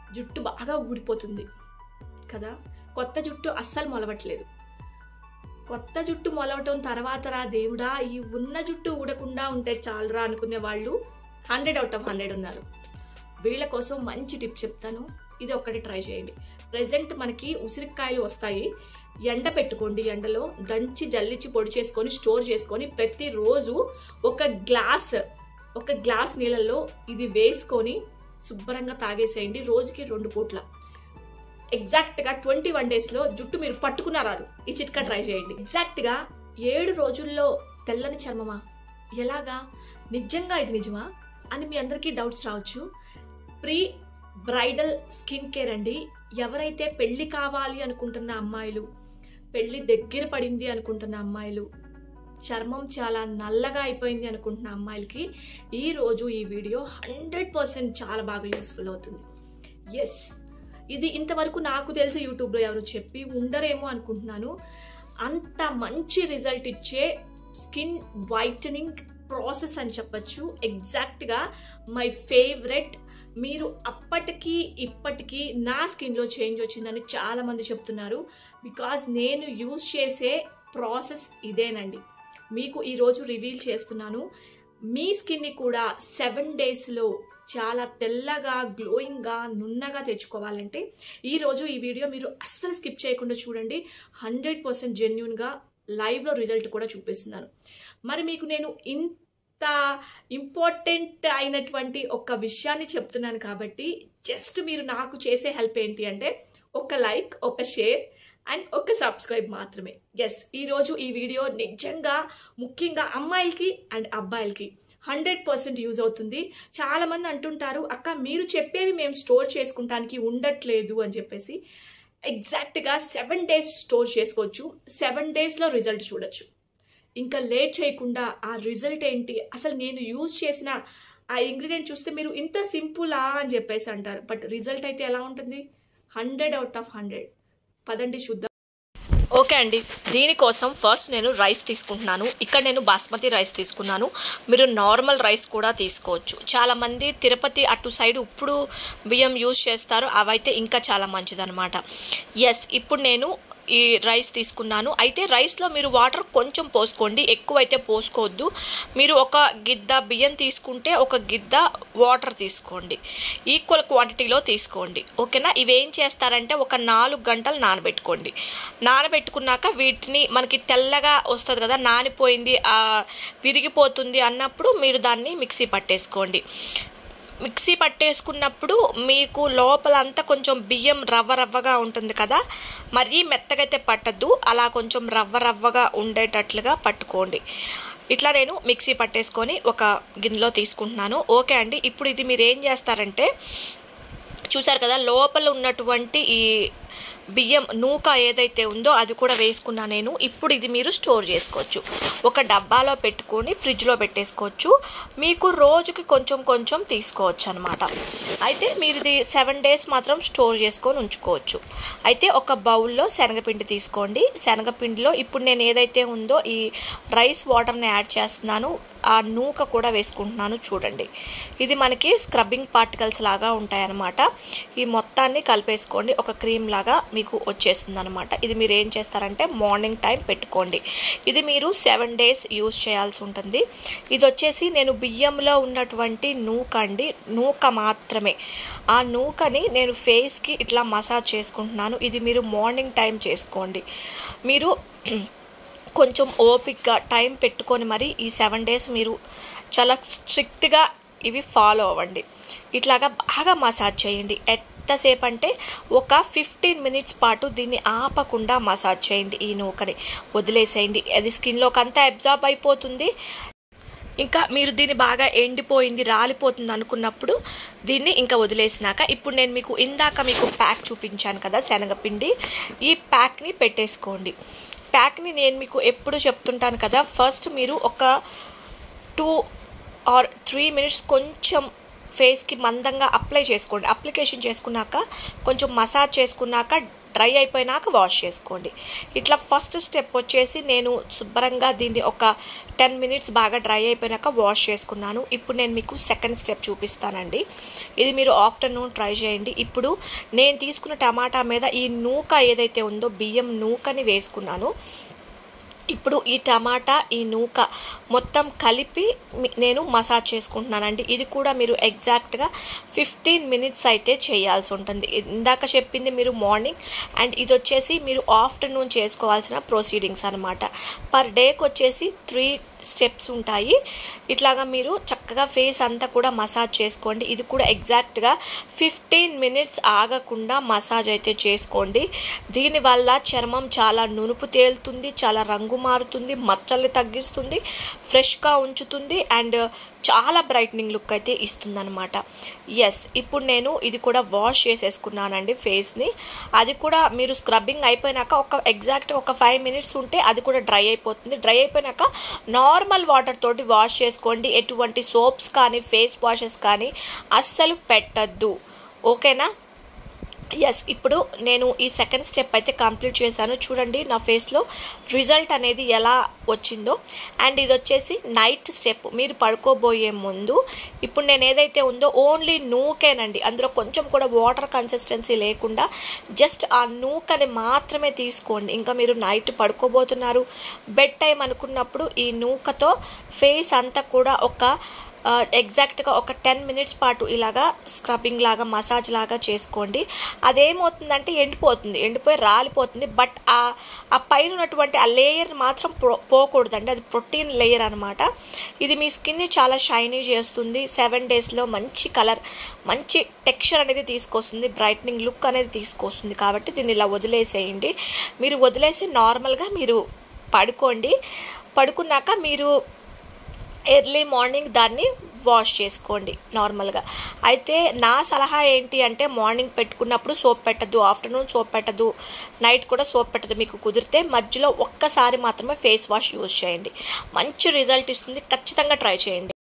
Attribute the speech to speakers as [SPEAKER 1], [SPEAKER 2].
[SPEAKER 1] జుట్టు బాగా ఊడిపోతుంది కదా కొత్త జుట్టు అస్సలు మొలవట్లేదు కొత్త జుట్టు మొలవటం తర్వాత రా దేవుడా ఈ ఉన్న జుట్టు ఊడకుండా ఉంటే చాలరా అనుకునే వాళ్ళు హండ్రెడ్ అవుట్ ఆఫ్ హండ్రెడ్ ఉన్నారు వీళ్ళ కోసం మంచి టిప్ చెప్తాను ఇది ఒక్కటి ట్రై చేయండి ప్రజెంట్ మనకి ఉసిరికాయలు వస్తాయి ఎండ పెట్టుకోండి ఎండలో దంచి జల్లించి పొడి చేసుకొని స్టోర్ చేసుకొని ప్రతిరోజు ఒక గ్లాస్ ఒక గ్లాస్ నీళ్ళల్లో ఇది వేసుకొని శుభ్రంగా తాగేసేయండి రోజుకి రెండు పూట్ల ఎగ్జాక్ట్గా ట్వంటీ వన్ డేస్లో జుట్టు మీరు పట్టుకున్నారాదు ఈ చిట్కా ట్రై చేయండి ఎగ్జాక్ట్గా ఏడు రోజుల్లో తెల్లని చర్మమా ఎలాగా నిజంగా ఇది నిజమా అని మీ అందరికీ డౌట్స్ రావచ్చు ప్రీ బ్రైడల్ స్కిన్ కేర్ అండి ఎవరైతే పెళ్లి కావాలి అనుకుంటున్న అమ్మాయిలు పెళ్లి దగ్గర పడింది అనుకుంటున్న అమ్మాయిలు చర్మం చాలా నల్లగా అయిపోయింది అనుకుంటున్న అమ్మాయిలకి ఈ రోజు ఈ వీడియో హండ్రెడ్ పర్సెంట్ చాలా బాగా యూస్ఫుల్ అవుతుంది ఎస్ ఇది ఇంతవరకు నాకు తెలిసి యూట్యూబ్లో ఎవరు చెప్పి ఉండరేమో అనుకుంటున్నాను అంత మంచి రిజల్ట్ ఇచ్చే స్కిన్ వైటనింగ్ ప్రాసెస్ అని చెప్పచ్చు ఎగ్జాక్ట్గా మై ఫేవరెట్ మీరు అప్పటికి ఇప్పటికీ నా స్కిన్లో చేంజ్ వచ్చిందని చాలా మంది చెప్తున్నారు బికాజ్ నేను యూజ్ చేసే ప్రాసెస్ ఇదేనండి మీకు ఈరోజు రివీల్ చేస్తున్నాను మీ స్కిన్ని కూడా సెవెన్ డేస్లో చాలా తెల్లగా గ్లోయింగ్గా నున్నగా తెచ్చుకోవాలంటే ఈరోజు ఈ వీడియో మీరు అస్సలు స్కిప్ చేయకుండా చూడండి హండ్రెడ్ పర్సెంట్ జెన్యున్గా లైవ్లో రిజల్ట్ కూడా చూపిస్తున్నాను మరి మీకు నేను ఇంత ఇంపార్టెంట్ అయినటువంటి ఒక విషయాన్ని చెప్తున్నాను కాబట్టి జస్ట్ మీరు నాకు చేసే హెల్ప్ ఏంటి అంటే ఒక లైక్ ఒక షేర్ అండ్ ఒక సబ్స్క్రైబ్ మాత్రమే ఎస్ ఈరోజు ఈ వీడియో నిజంగా ముఖ్యంగా అమ్మాయిలకి అండ్ అబ్బాయిలకి హండ్రెడ్ పర్సెంట్ యూజ్ అవుతుంది చాలా మంది అంటుంటారు అక్క మీరు చెప్పేవి మేము స్టోర్ చేసుకుంటానికి ఉండట్లేదు అని చెప్పేసి ఎగ్జాక్ట్గా సెవెన్ డేస్ స్టోర్ చేసుకోవచ్చు సెవెన్ డేస్లో రిజల్ట్ చూడొచ్చు ఇంకా లేట్ చేయకుండా ఆ రిజల్ట్ ఏంటి అసలు నేను యూజ్ చేసిన ఆ ఇంగ్రీడియంట్ చూస్తే మీరు ఇంత సింపులా అని చెప్పేసి అంటారు బట్ రిజల్ట్ అయితే ఎలా ఉంటుంది హండ్రెడ్ అవుట్ ఆఫ్ హండ్రెడ్ పదండి చూద్దాం
[SPEAKER 2] ఓకే అండి దీనికోసం ఫస్ట్ నేను రైస్ తీసుకుంటున్నాను ఇక్కడ నేను బాస్మతి రైస్ తీసుకున్నాను మీరు నార్మల్ రైస్ కూడా తీసుకోవచ్చు చాలామంది తిరుపతి అటు సైడ్ ఇప్పుడు బియ్యం యూజ్ చేస్తారు అవైతే ఇంకా చాలా మంచిదన్నమాట ఎస్ ఇప్పుడు నేను ఈ రైస్ తీసుకున్నాను అయితే రైస్లో మీరు వాటర్ కొంచెం పోసుకోండి ఎక్కువైతే పోసుకోవద్దు మీరు ఒక గిద్ద బియ్యం తీసుకుంటే ఒక గిద్ద వాటర్ తీసుకోండి ఈక్వల్ క్వాంటిటీలో తీసుకోండి ఓకేనా ఇవి ఏం చేస్తారంటే ఒక నాలుగు గంటలు నానబెట్టుకోండి నానబెట్టుకున్నాక వీటిని మనకి తెల్లగా వస్తుంది కదా నానిపోయింది ఆ, విరిగిపోతుంది అన్నప్పుడు మీరు దాన్ని మిక్సీ పట్టేసుకోండి మిక్సీ పట్టేసుకున్నప్పుడు మీకు లోపలంతా కొంచెం బియ్యం రవ్వ రవ్వగా ఉంటుంది కదా మరీ మెత్తగా అయితే పట్టద్దు అలా కొంచెం రవ్వ రవ్వగా ఉండేటట్లుగా పట్టుకోండి ఇట్లా నేను మిక్సీ పట్టేసుకొని ఒక గిన్నెలో తీసుకుంటున్నాను ఓకే అండి ఇప్పుడు ఇది మీరు ఏం చేస్తారంటే చూసారు కదా లోపల ఉన్నటువంటి ఈ బియ్యం నూక ఏదైతే ఉందో అది కూడా వేసుకున్నా నేను ఇప్పుడు ఇది మీరు స్టోర్ చేసుకోవచ్చు ఒక డబ్బాలో పెట్టుకొని ఫ్రిడ్జ్లో పెట్టేసుకోవచ్చు మీకు రోజుకి కొంచెం కొంచెం తీసుకోవచ్చు అనమాట అయితే మీరు ఇది సెవెన్ డేస్ మాత్రం స్టోర్ చేసుకొని ఉంచుకోవచ్చు అయితే ఒక బౌల్లో శనగపిండి తీసుకోండి శనగపిండిలో ఇప్పుడు నేను ఏదైతే ఉందో ఈ రైస్ వాటర్ని యాడ్ చేస్తున్నాను ఆ నూక కూడా వేసుకుంటున్నాను చూడండి ఇది మనకి స్క్రబ్బింగ్ పార్టికల్స్ లాగా ఉంటాయన్నమాట ఈ మొత్తాన్ని కలిపేసుకోండి ఒక క్రీమ్ లాగా మీకు వచ్చేస్తుంది అనమాట ఇది మీరు ఏం చేస్తారంటే మార్నింగ్ టైం పెట్టుకోండి ఇది మీరు సెవెన్ డేస్ యూజ్ చేయాల్సి ఉంటుంది ఇది వచ్చేసి నేను బియ్యంలో ఉన్నటువంటి నూక అండి నూక మాత్రమే ఆ నూకని నేను ఫేస్కి ఇట్లా మసాజ్ చేసుకుంటున్నాను ఇది మీరు మార్నింగ్ టైం చేసుకోండి మీరు కొంచెం ఓపిక్గా టైం పెట్టుకొని మరి ఈ సెవెన్ డేస్ మీరు చాలా స్ట్రిక్ట్గా ఇవి ఫాలో అవ్వండి ఇట్లాగా బాగా మసాజ్ చేయండి ఎంతసేపు అంటే ఒక ఫిఫ్టీన్ మినిట్స్ పాటు దీన్ని ఆపకుండా మసాజ్ చేయండి ఈ నూకని వదిలేసేయండి అది స్కిన్లోకి అంతా అబ్జార్బ్ అయిపోతుంది ఇంకా మీరు దీన్ని బాగా ఎండిపోయింది రాలిపోతుంది అనుకున్నప్పుడు దీన్ని ఇంకా వదిలేసినాక ఇప్పుడు నేను మీకు ఇందాక మీకు ప్యాక్ చూపించాను కదా శనగపిండి ఈ ప్యాక్ని పెట్టేసుకోండి ప్యాక్ని నేను మీకు ఎప్పుడు చెప్తుంటాను కదా ఫస్ట్ మీరు ఒక టూ ఆర్ త్రీ మినిట్స్ కొంచెం ఫేస్కి మందంగా అప్లై చేసుకోండి అప్లికేషన్ చేసుకున్నాక కొంచెం మసాజ్ చేసుకున్నాక డ్రై అయిపోయినాక వాష్ చేసుకోండి ఇట్లా ఫస్ట్ స్టెప్ వచ్చేసి నేను శుభ్రంగా దీన్ని ఒక టెన్ మినిట్స్ బాగా డ్రై అయిపోయినాక వాష్ చేసుకున్నాను ఇప్పుడు నేను మీకు సెకండ్ స్టెప్ చూపిస్తానండి ఇది మీరు ఆఫ్టర్నూన్ ట్రై చేయండి ఇప్పుడు నేను తీసుకున్న టమాటా మీద ఈ నూక ఏదైతే ఉందో బియ్యం నూకని వేసుకున్నాను ఇప్పుడు ఈ టమాటా ఈ నూక మొత్తం కలిపి మీ- నేను మసాజ్ చేసుకుంటున్నానండి ఇది కూడా మీరు ఎగ్జాక్ట్గా ఫిఫ్టీన్ మినిట్స్ అయితే చేయాల్సి ఉంటుంది ఇందాక చెప్పింది మీరు మార్నింగ్ అండ్ ఇది వచ్చేసి మీరు ఆఫ్టర్నూన్ చేసుకోవాల్సిన ప్రొసీడింగ్స్ అనమాట పర్ డేకి వచ్చేసి త్రీ స్టెప్స్ ఉంటాయి ఇట్లాగా మీరు చక్కగా ఫేస్ అంతా కూడా మసాజ్ చేసుకోండి ఇది కూడా ఎగ్జాక్ట్గా ఫిఫ్టీన్ మినిట్స్ ఆగకుండా మసాజ్ అయితే చేసుకోండి దీనివల్ల చర్మం చాలా నునుపు తేలుతుంది చాలా రంగు మారుతుంది మచ్చల్ని తగ్గిస్తుంది ఫ్రెష్గా ఉంచుతుంది అండ్ చాలా బ్రైట్నింగ్ లుక్ అయితే ఇస్తుందన్నమాట ఎస్ ఇప్పుడు నేను ఇది కూడా వాష్ చేసేసుకున్నానండి ఫేస్ని అది కూడా మీరు స్క్రబ్బింగ్ అయిపోయినాక ఒక ఎగ్జాక్ట్ ఒక ఫైవ్ మినిట్స్ ఉంటే అది కూడా డ్రై అయిపోతుంది డ్రై అయిపోయినాక నార్మల్ వాటర్ తోటి వాష్ చేసుకోండి ఎటువంటి సోప్స్ కానీ ఫేస్ వాషెస్ కానీ అస్సలు పెట్టద్దు ఓకేనా ఎస్ ఇప్పుడు నేను ఈ సెకండ్ స్టెప్ అయితే కంప్లీట్ చేశాను చూడండి నా ఫేస్లో రిజల్ట్ అనేది ఎలా వచ్చిందో అండ్ ఇది వచ్చేసి నైట్ స్టెప్ మీరు పడుకోబోయే ముందు ఇప్పుడు నేను ఏదైతే ఉందో ఓన్లీ నూకేనండి అందులో కొంచెం కూడా వాటర్ కన్సిస్టెన్సీ లేకుండా జస్ట్ ఆ నూకని మాత్రమే తీసుకోండి ఇంకా మీరు నైట్ పడుకోబోతున్నారు బెడ్ టైం అనుకున్నప్పుడు ఈ నూకతో ఫేస్ అంతా కూడా ఒక ఆ, ఎగ్జాక్ట్గా ఒక టెన్ మినిట్స్ పాటు ఇలాగా స్క్రబ్బింగ్ లాగా మసాజ్ లాగా చేసుకోండి అదేమవుతుందంటే ఎండిపోతుంది ఎండిపోయి రాలిపోతుంది బట్ ఆ ఆ పైన ఉన్నటువంటి ఆ లేయర్ మాత్రం పో పోకూడదండి అది ప్రోటీన్ లేయర్ అనమాట ఇది మీ స్కిన్ని చాలా షైనీ చేస్తుంది సెవెన్ డేస్లో మంచి కలర్ మంచి టెక్స్చర్ అనేది తీసుకొస్తుంది బ్రైట్నింగ్ లుక్ అనేది తీసుకొస్తుంది కాబట్టి దీన్ని ఇలా వదిలేసేయండి మీరు వదిలేసి నార్మల్గా మీరు పడుకోండి పడుకున్నాక మీరు ఎర్లీ మార్నింగ్ దాన్ని వాష్ చేసుకోండి నార్మల్గా అయితే నా సలహా ఏంటి అంటే మార్నింగ్ పెట్టుకున్నప్పుడు సోప్ పెట్టద్దు ఆఫ్టర్నూన్ సోప్ పెట్టద్దు నైట్ కూడా సోప్ పెట్టదు మీకు కుదిరితే మధ్యలో ఒక్కసారి మాత్రమే ఫేస్ వాష్ యూజ్ చేయండి మంచి రిజల్ట్ ఇస్తుంది ఖచ్చితంగా ట్రై చేయండి